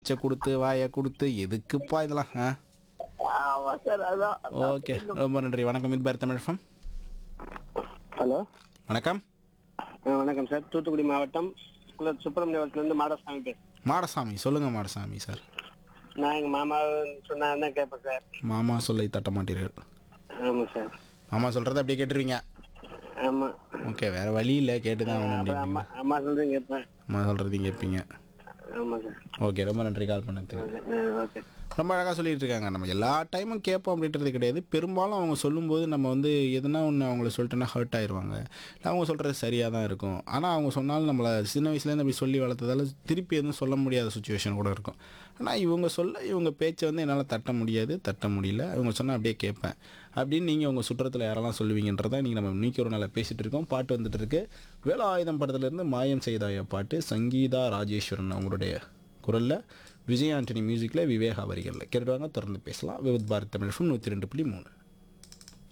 மூச்சை கொடுத்து வாயை கொடுத்து எதுக்குப்பா இதெல்லாம் ஆ ஆமா சார் அதான் ஓகே ரொம்ப நன்றி வணக்கம் இது பார் தமிழ் FM. ஹலோ வணக்கம் வணக்கம் சார் தூத்துக்குடி மாவட்டம் குல- சுப்பிரமணியபுரத்துலேருந்து மாடசாமி பேசுறேன் மாடசாமி சொல்லுங்க மாடசாமி சார் நான் எங்கள் மாமா சொன்னா தான் கேட்பேன் சார் மாமா சொல்லை தட்ட மாட்டீர்கள் ஆமாம் சார் மாமா சொல்கிறத அப்படியே கேட்டுருவீங்க ஆமாம் ஓகே வேற வழி இல்லை கேட்டு தான் ஆகணும் அப்புறம் அப்படிங்க அம்மா அம்மா சொல்றதையும் கேட்பேன் அம்மா சொல்கிறதையும் கேட்பீங்க ஆமாம் சார் ஓகே ரொம்ப நன்றி கால் பண்ணதுக்கு ஓகே ரொம்ப அழகாக சொல்லிட்டு இருக்காங்க நம்ம எல்லா டைமும் கேட்போம் அப்படின்றது கிடையாது பெரும்பாலும் அவங்க சொல்லும்போது நம்ம வந்து எதுனா ஒன்று அவங்கள சொல்லிட்டோன்னா ஹர்ட் ஆயிடுவாங்க இல்லை அவங்க சொல்கிறது சரியாக தான் இருக்கும் ஆனால் அவங்க சொன்னாலும் நம்மளை சின்ன வயசுலேருந்து அப்படி சொல்லி வளர்த்ததால திருப்பி எதுவும் சொல்ல முடியாத சுச்சுவேஷன் கூட இருக்கும் ஆனால் இவங்க சொல்ல இவங்க பேச்சை வந்து என்னால் தட்ட முடியாது தட்ட முடியல இவங்க சொன்னால் அப்படியே கேட்பேன் அப்படின்னு நீங்கள் உங்கள் சுற்றத்தில் யாரெல்லாம் சொல்லுவீங்கன்றதை நீங்கள் நம்ம இன்னைக்கு ஒரு நாளில் பேசிகிட்டு இருக்கோம் பாட்டு வந்துட்டு இருக்கு வேலை ஆயுதம் படத்துலேருந்து மாயம் செய்தாய பாட்டு சங்கீதா ராஜேஸ்வரன் அவங்களுடைய குரலில் விஜய் ஆண்டனி மியூசிக்கில் விவேகா வரிகளில் கேட்டுவாங்க தொடர்ந்து பேசலாம் விவித் பாரத் தமிழ் நூற்றி ரெண்டு புள்ளி மூணு